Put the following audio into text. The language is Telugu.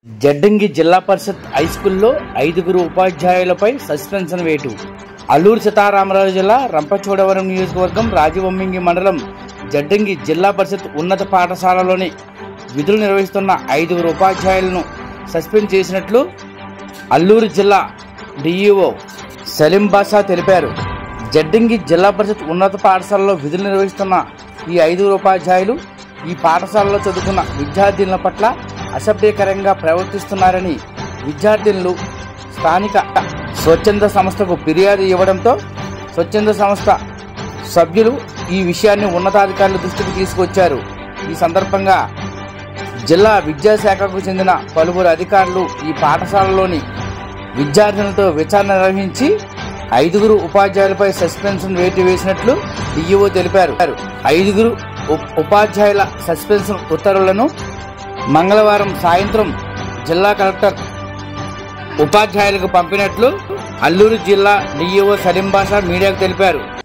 జడ్డంగి జిల్లా పరిషత్ హైస్కూల్లో ఐదుగురు ఉపాధ్యాయులపై సస్పెన్షన్ వేటు అల్లూరు సీతారామరాజు జిల్లా రంపచోడవరం నియోజకవర్గం రాజవొమ్మింగి మండలం జడ్డంగి జిల్లా పరిషత్ ఉన్నత పాఠశాలలోని విధులు నిర్వహిస్తున్న ఐదుగురు ఉపాధ్యాయులను సస్పెండ్ చేసినట్లు అల్లూరు జిల్లా డిఈఓ సలీం బాషా తెలిపారు జడ్డంగి జిల్లా పరిషత్ ఉన్నత పాఠశాలలో విధులు నిర్వహిస్తున్న ఈ ఐదుగురు ఉపాధ్యాయులు ఈ పాఠశాలలో చదువుకున్న విద్యార్థినుల పట్ల అసభ్యకరంగా ప్రవర్తిస్తున్నారని విద్యార్థినులు స్థానిక స్వచ్ఛంద సంస్థకు ఫిర్యాదు ఇవ్వడంతో స్వచ్ఛంద సంస్థ సభ్యులు ఈ విషయాన్ని ఉన్నతాధికారుల దృష్టికి తీసుకొచ్చారు ఈ సందర్భంగా జిల్లా విద్యాశాఖకు చెందిన పలువురు అధికారులు ఈ పాఠశాలలోని విద్యార్థులతో విచారణ నిర్వహించి ఐదుగురు ఉపాధ్యాయులపై సస్పెన్షన్ వేటు వేసినట్లు డిఈఓ తెలిపారు ఐదుగురు ఉప్- ఉపాధ్యాయుల సస్పెన్షన్ ఉత్తర్వులను మంగళవారం సాయంత్రం జిల్లా కలెక్టర్ ఉపాధ్యాయులకు పంపినట్లు అల్లూరు జిల్లా డిఈఓ సలీం బాషా మీడియాకు తెలిపారు